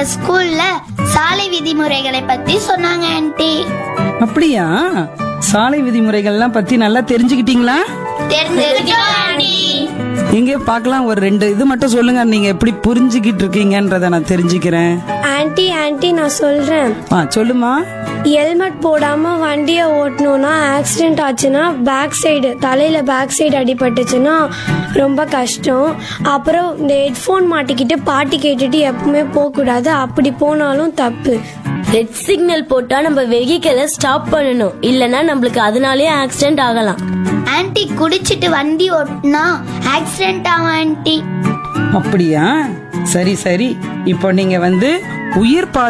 எங்க ஸ்கூல்ல சாலை விதிமுறைகளை பத்தி சொன்னாங்க ஆன்ட்டி அப்படியா சாலை விதிமுறைகள்லாம் பத்தி நல்லா தெரிஞ்சுக்கிட்டீங்களா தெரிஞ்சுக்கிட்டோம் ஆன்ட்டி எங்க பார்க்கலாம் ஒரு ரெண்டு இது மட்டும் சொல்லுங்க நீங்க எப்படி புரிஞ்சுக்கிட்டு இருக்கீங்கன்றத நான் தெரிஞ்சுக்கிறேன் ஆன்ட்டி ஆன்ட்டி நான் சொல்றேன் ஆ சொல்லுமா ஹெல்மெட் போடாம வண்டியை ஓட்டணும்னா ஆக்சிடென்ட் ஆச்சுன்னா பேக் சைடு தலையில பேக் சைடு அடிபட்டுச்சுன்னா ரொம்ப கஷ்டம் அப்புறம் இந்த ஹெட்ஃபோன் மாட்டிக்கிட்டு பாட்டு கேட்டுட்டு எப்பவுமே போகக்கூடாது அப்படி போனாலும் தப்பு ரெட் சிக்னல் போட்டா நம்ம வெஹிக்கிளை ஸ்டாப் பண்ணணும் இல்லனா நம்மளுக்கு அதனாலேயே ஆக்சிடென்ட் ஆகலாம் ஆன்ட்டி குடிச்சிட்டு வண்டி ஓட்டினா ஆக்சிடென்ட் ஆகும் ஆன்ட்டி அப்படியா சரி சரி இப்போ நீங்க வந்து உயிர் பா